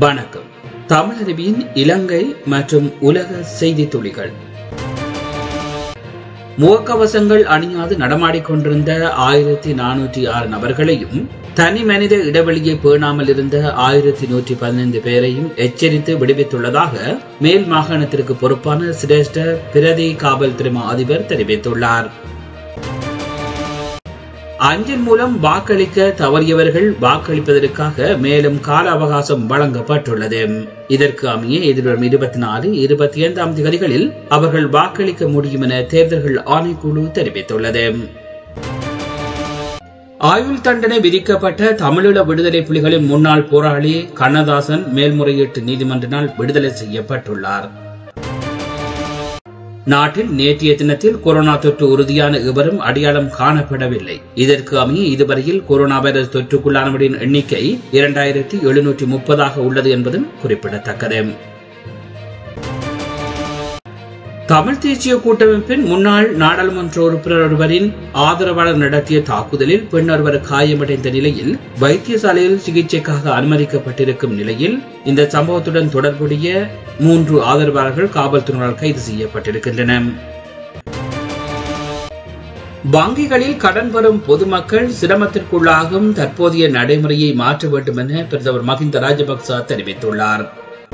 வணக்கம் தமிழருவியின் இலங்கை மற்றும் உலக செய்தி துளிகள் முகக்கவசங்கள் அணியாது நடமாடிக்கொண்டிருந்த ஆயிரத்தி நானூற்றி ஆறு நபர்களையும் தனி மனித இடைவெளியை பேணாமல் இருந்த ஆயிரத்தி நூற்றி பதினைந்து பேரையும் எச்சரித்து விடுவித்துள்ளதாக மேல் மாகாணத்திற்கு பொறுப்பான சிரேஷ்ட பிரதி காவல்துறை அதிபர் தெரிவித்துள்ளார் அஞ்சல் மூலம் வாக்களிக்க தவறியவர்கள் வாக்களிப்பதற்காக மேலும் கால அவகாசம் வழங்கப்பட்டுள்ளது இதற்கு அமைய எதிர்வரும் இருபத்தி நாலு இருபத்தி ஐந்தாம் தேதிகளில் அவர்கள் வாக்களிக்க முடியும் என தேர்தல்கள் ஆணைக்குழு தெரிவித்துள்ளது ஆயுள் தண்டனை விதிக்கப்பட்ட தமிழீழ விடுதலை புலிகளின் முன்னாள் போராளி கண்ணதாசன் மேல்முறையீட்டு நீதிமன்றினால் விடுதலை செய்யப்பட்டுள்ளார் நாட்டில் நேற்றைய தினத்தில் கொரோனா தொற்று உறுதியான எவரும் அடையாளம் காணப்படவில்லை இதற்கு அமைய இதுவரையில் கொரோனா வைரஸ் தொற்றுக்குள்ளானவரின் எண்ணிக்கை இரண்டாயிரத்தி எழுநூற்றி முப்பதாக உள்ளது என்பதும் குறிப்பிடத்தக்கது தமிழ் தேசிய கூட்டமைப்பின் முன்னாள் நாடாளுமன்ற உறுப்பினர் ஒருவரின் ஆதரவாளர் நடத்திய தாக்குதலில் பெண் ஒருவர் காயமடைந்த நிலையில் வைத்தியசாலையில் சிகிச்சைக்காக அனுமதிக்கப்பட்டிருக்கும் நிலையில் இந்த சம்பவத்துடன் தொடர்புடைய மூன்று ஆதரவாளர்கள் காவல்துறையினரால் கைது செய்யப்பட்டிருக்கின்றனர் வங்கிகளில் கடன் பெறும் பொதுமக்கள் சிரமத்திற்குள்ளாகும் தற்போதைய நடைமுறையை மாற்ற வேண்டும் என பிரதமர் மஹிந்த ராஜபக்ச தெரிவித்துள்ளார்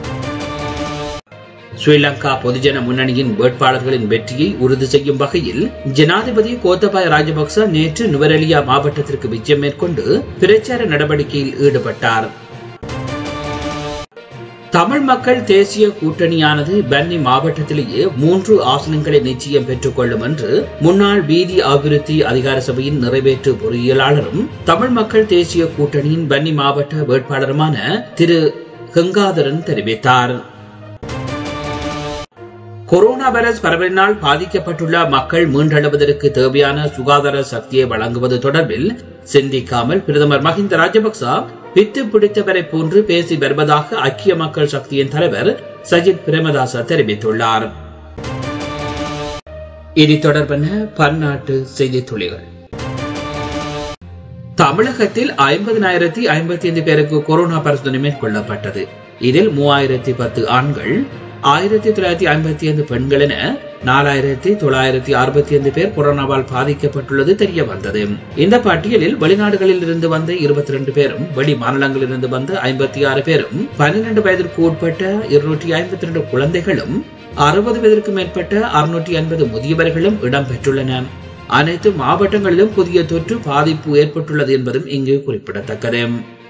ஸ்ரீலங்கா பொதுஜன முன்னணியின் வேட்பாளர்களின் வெற்றியை உறுதி செய்யும் வகையில் ஜனாதிபதி கோத்தபாய ராஜபக்ச நேற்று நுவரெலியா மாவட்டத்திற்கு விஜயம் மேற்கொண்டு பிரச்சார நடவடிக்கையில் ஈடுபட்டார் தமிழ் மக்கள் தேசிய கூட்டணியானது பன்னி மாவட்டத்திலேயே மூன்று ஆசனங்களை நிச்சயம் பெற்றுக் கொள்ளும் என்று முன்னாள் வீதி அபிவிருத்தி அதிகார சபையின் நிறைவேற்று பொறியியலாளரும் தமிழ் மக்கள் தேசிய கூட்டணியின் பன்னி மாவட்ட வேட்பாளருமான திரு கங்காதரன் தெரிவித்தார் கொரோனா வைரஸ் பரவலினால் பாதிக்கப்பட்டுள்ள மக்கள் மீண்டெழுவதற்கு தேவையான சுகாதார சக்தியை வழங்குவது தொடர்பில் சிந்திக்காமல் பிரதமர் மஹிந்த ராஜபக்ச பித்து பிடித்தவரை போன்று பேசி வருவதாக ஐக்கிய மக்கள் சக்தியின் தலைவர் சஜித் பிரேமதாச தெரிவித்துள்ளார் இது தொடர்பான பன்னாட்டு செய்தி துளிகள் தமிழகத்தில் ஐம்பதினாயிரத்தி ஐம்பத்தி ஐந்து பேருக்கு கொரோனா பரிசோதனை மேற்கொள்ளப்பட்டது இதில் மூவாயிரத்தி பத்து ஆண்கள் ஆயிரத்தி தொள்ளாயிரத்தி ஐம்பத்தி ஐந்து பெண்கள் என நாலாயிரத்தி தொள்ளாயிரத்தி அறுபத்தி ஐந்து பேர் கொரோனாவால் பாதிக்கப்பட்டுள்ளது தெரிய வந்தது இந்த பட்டியலில் வெளிநாடுகளில் இருந்து வந்த இருபத்தி ரெண்டு பேரும் வெளி மாநிலங்களில் இருந்து வந்த ஐம்பத்தி ஆறு பேரும் பன்னிரண்டு வயதிற்கு உட்பட்ட இருநூற்றி ஐம்பத்தி ரெண்டு குழந்தைகளும் அறுபது வயதிற்கு மேற்பட்ட அறுநூற்றி ஐம்பது முதியவர்களும் இடம்பெற்றுள்ளன அனைத்து மாவட்டங்களிலும் புதிய தொற்று பாதிப்பு ஏற்பட்டுள்ளது என்பதும் இங்கு குறிப்பிடத்தக்கது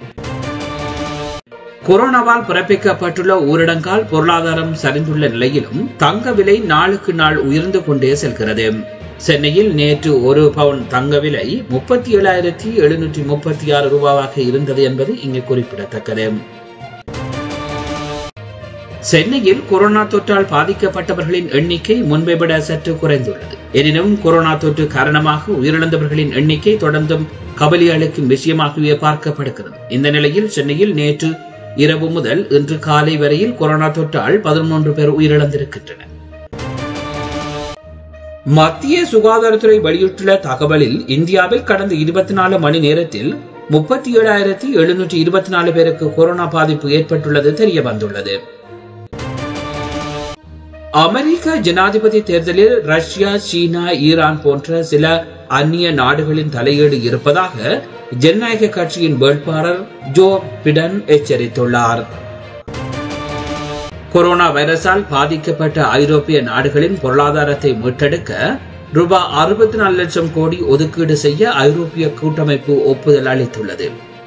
கொரோனாவால் பிறப்பிக்கப்பட்டுள்ள ஊரடங்கால் பொருளாதாரம் சரிந்துள்ள நிலையிலும் தங்க விலை நாளுக்கு நாள் உயர்ந்து கொண்டே செல்கிறது சென்னையில் நேற்று ஒரு பவுன் தங்க விலை முப்பத்தி ஏழாயிரத்தி எழுநூற்றி முப்பத்தி ஆறு ரூபாவாக இருந்தது என்பது இங்கு குறிப்பிடத்தக்கது சென்னையில் கொரோனா தொற்றால் பாதிக்கப்பட்டவர்களின் எண்ணிக்கை முன்பை விட சற்று குறைந்துள்ளது எனினும் கொரோனா தொற்று காரணமாக உயிரிழந்தவர்களின் எண்ணிக்கை தொடர்ந்தும் கவலை அளிக்கும் விஷயமாகவே பார்க்கப்படுகிறது இந்த நிலையில் சென்னையில் நேற்று இரவு முதல் இன்று காலை வரையில் கொரோனா தொற்றால் பதினொன்று பேர் உயிரிழந்திருக்கின்றனர் மத்திய சுகாதாரத்துறை வெளியிட்டுள்ள தகவலில் இந்தியாவில் கடந்த இருபத்தி நாலு மணி நேரத்தில் முப்பத்தி ஏழாயிரத்தி எழுநூற்றி இருபத்தி நாலு பேருக்கு கொரோனா பாதிப்பு ஏற்பட்டுள்ளது தெரிய வந்துள்ளது அமெரிக்க ஜனாதிபதி தேர்தலில் ரஷ்யா சீனா ஈரான் போன்ற சில அந்நிய நாடுகளின் தலையீடு இருப்பதாக ஜனநாயக கட்சியின் வேட்பாளர் ஜோ பிடன் எச்சரித்துள்ளார் கொரோனா வைரஸால் பாதிக்கப்பட்ட ஐரோப்பிய நாடுகளின் பொருளாதாரத்தை மீட்டெடுக்க ரூபாய் அறுபத்தி நாலு லட்சம் கோடி ஒதுக்கீடு செய்ய ஐரோப்பிய கூட்டமைப்பு ஒப்புதல் அளித்துள்ளது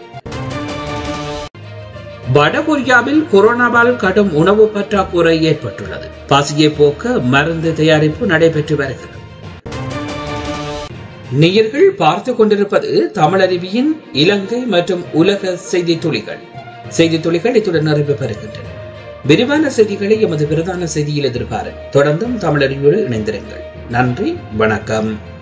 வடகொரியாவில் கொரோனாவால் கடும் உணவு பற்றாக்குறை ஏற்பட்டுள்ளது பசியை போக்க மருந்து தயாரிப்பு நடைபெற்று வருகிறது நேயர்கள் பார்த்து கொண்டிருப்பது தமிழருவியின் இலங்கை மற்றும் உலக செய்தி துளிகள் செய்தி துளிகள் இத்துடன் நிறைவு பெறுகின்றன விரிவான செய்திகளை எமது பிரதான செய்தியில் எதிர்பார தொடர்ந்தும் தமிழறிவோடு இணைந்திருங்கள் நன்றி வணக்கம்